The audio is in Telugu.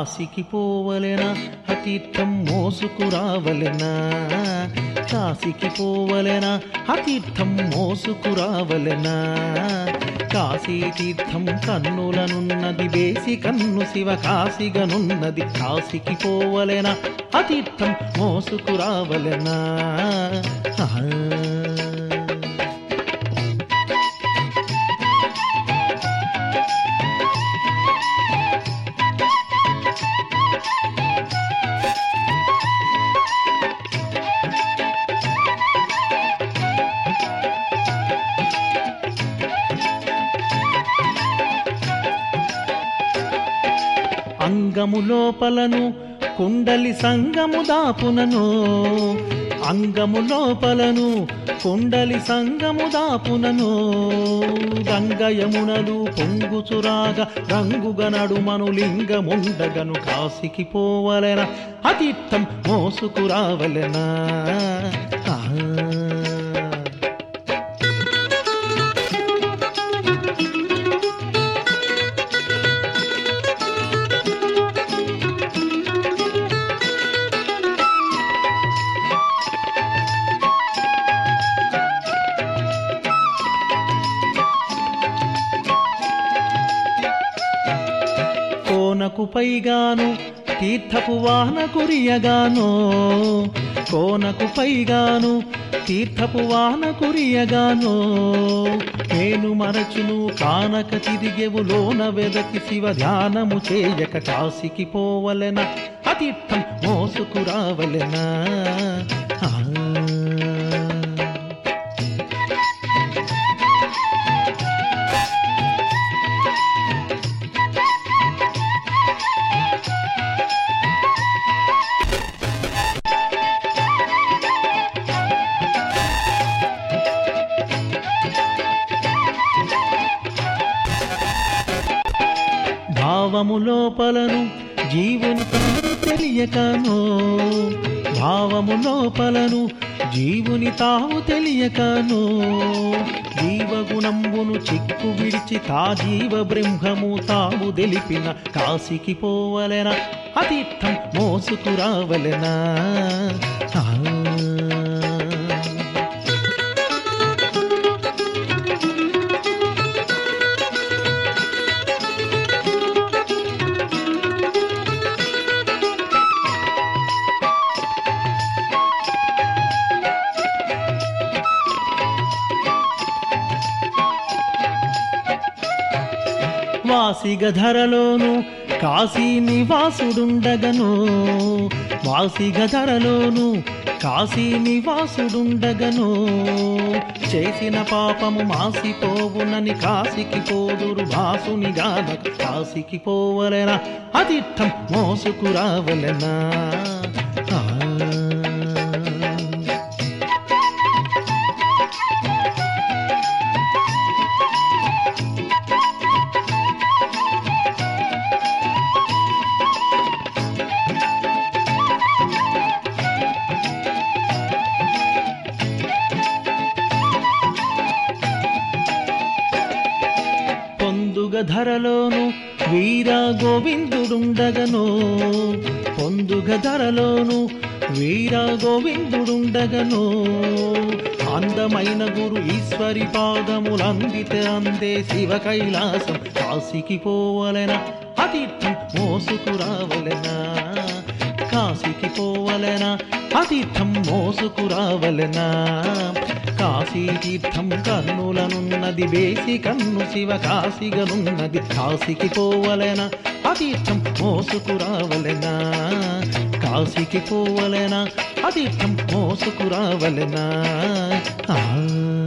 కాశీకి పోవలెనా అతీర్థం మోసుకురావలెనా కాశీకి పోవలెనా అతీర్థం మోసుకురావలెనా కాశీ తీర్థం కన్నులనున్నది వేసి కన్ను శివ కాశీగనున్నది కాశీకి పోవలెనా అతీర్థం మోసుకురావలెనా ఆహా. అంగము లోపలను కుండలి సంగము దాపునను అంగము లోపలను కుండలి సంగము దాపునను గంగయమునలు పొంగుచురాగా రంగుగ నడుమను లింగముండగను కాశీకి పోవలెన అతీర్థం మోసుకురావలెనా ఆ కోనకు పైగాను తీర్థపు వాహన కురియగాను కోనకు పైగాను తీర్థపు వాహన కురియగాను నేను మరచును కానక తిరిగెవు లోన వెదకి శివ ధ్యానము చేయక కాశీకి పోవలెన అతీర్థం మోసుకురావలెనా ఆ భావము లోపలను జీవుని తాను తెలియకను భావము లోపలను జీవుని తావు తెలియకను జీవగుణంబును చిక్కు విడిచి తా జీవ బ్రహ్మము తాము తెలిపిన కాశీకి పోవలెన అతీర్థం మోసుకురావలెనా ఆ వాసిగ ధరలోను కాశీ నివాసుడుండగను వాసిగ ధరలోను కాశీ నివాసుడుండగను చేసిన పాపము మాసిపోవునని కాశీకి పోదురు భాసుని గాన కాశీకి పోవలెనా అతీర్థం మోసుకురావలెనా ఆ పొందుగ ధరలోను వీర గోవిందుడుండగను పొందుగ ధరలోను వీర గోవిందుడుండగను అందమైన గురు ఈశ్వరి పాదములందితే అందే శివ కైలాసం కాశీకి పోవలెన అతీర్థం మోసుకురావలెనా కాశీకి పోవలెనా అతీర్థం మోసుకురావలెనా కాశీ తీర్థం కన్నులనున్నది వేసి కన్ను శివ కాశీగనున్నది కాశీకి పోవలెనా అతీర్థం మోసుకురావలెనా కాశీకి పోవలెనా అతీర్థం మోసుకురావలెనా ఆ